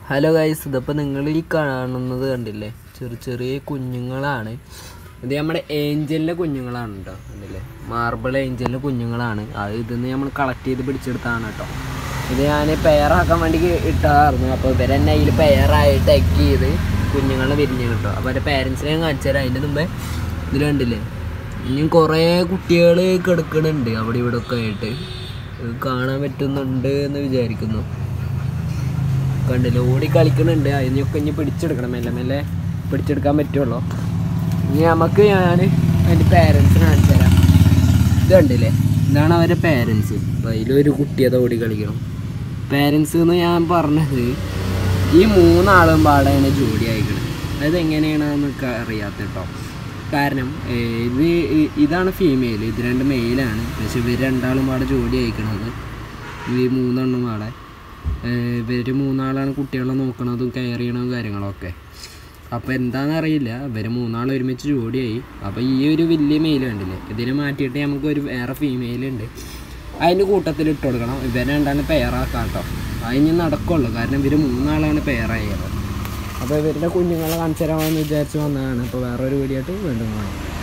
hello guys ഇതിപ്പോൾ നിങ്ങൾ ഈ കാണുന്നത് കണ്ടില്ലേ ചെറിയ ചെറിയ കുഞ്ഞുങ്ങളാണ് ഇത് നമ്മുടെ ഏഞ്ചലിൻ്റെ കുഞ്ഞുങ്ങളാണ് കേട്ടോ കണ്ടില്ലേ മാർബിൾ ഏഞ്ചലിൻ്റെ കുഞ്ഞുങ്ങളാണ് അത് ഇതിന്ന് നമ്മൾ കളക്ട് ചെയ്ത് പിടിച്ചെടുത്താണ് കേട്ടോ ഇത് ഞാൻ പെയറാക്കാൻ വേണ്ടി ഇട്ടതായിരുന്നു അപ്പോൾ ഇവരെന്നെ അതിൽ പെയറായിട്ട് എഗ് ചെയ്ത് കുഞ്ഞുങ്ങളെ വിരിഞ്ഞ് കിട്ടും അപ്പോൾ അവരുടെ പേരൻസിനെ ഞാൻ കാണിച്ചു തരാം അതിൻ്റെ മുമ്പേ ഇതിൽ കണ്ടില്ലേ ഇനിയും കുറേ കുട്ടികൾ കിടക്കണുണ്ട് അവിടെ ഇവിടെ ഒക്കെ ആയിട്ട് ഇത് കാണാൻ പറ്റുന്നുണ്ട് എന്ന് വിചാരിക്കുന്നു കണ്ടില്ല ഓടി കളിക്കുന്നുണ്ട് അതിനൊക്കെ ഇനി പിടിച്ചെടുക്കണം മെല്ലെ മെല്ലെ പിടിച്ചെടുക്കാൻ പറ്റുള്ളൂ ഇനി നമുക്ക് ഞാൻ അതിൻ്റെ പേരൻസിനെ കാണിച്ചു തരാം ഇത് കണ്ടില്ലേ ഇതാണ് അവരുടെ പേരൻസ് അപ്പോൾ അതിലൊരു കുട്ടി അത് ഓടി കളിക്കണം പേരൻസ് എന്ന് ഞാൻ പറഞ്ഞത് ഈ മൂന്നാളും പാടാണ് ജോഡി അയക്കുന്നത് അതായത് എങ്ങനെയാണെന്നൊക്കെ അറിയാത്ത കേട്ടോ കാരണം ഏർ ഇത് ഇ- ഇതാണ് ഫീമെയിൽ ഇത് രണ്ട് മെയിലാണ് പക്ഷെ ഇവർ രണ്ടാളും പാടെ ജോഡി അയക്കണത് ഈ മൂന്നെണ്ണം പാടെ ഇവർ മൂന്നാളാണ് കുട്ടികളെ നോക്കണതും കെയർ ചെയ്യണതും കാര്യങ്ങളൊക്കെ അപ്പോൾ എന്താണെന്ന് അറിയില്ല ഇവർ മൂന്നാൾ ഒരുമിച്ച് ജോഡിയായി അപ്പോൾ ഈ ഒരു വലിയ മെയിൽ കണ്ടില്ലേ ഇതിനെ മാറ്റിയിട്ട് നമുക്ക് ഒരു വേറെ ഫീമെയിൽ ഉണ്ട് അതിൻ്റെ കൂട്ടത്തിൽ ഇട്ട് കൊടുക്കണം ഇവരെ രണ്ടാണ് പെയറാക്കാം കേട്ടോ അതിന് നടക്കുള്ളൂ കാരണം ഇവർ മൂന്നാളാണ് പെയറായത് അപ്പോൾ ഇവരുടെ കുഞ്ഞുങ്ങളെ കാണിച്ചു തരാമെന്ന് വിചാരിച്ച് വന്നതാണ് അപ്പോൾ വേറൊരു വീഡിയോ ആയിട്ട് വീണ്ടും കാണാം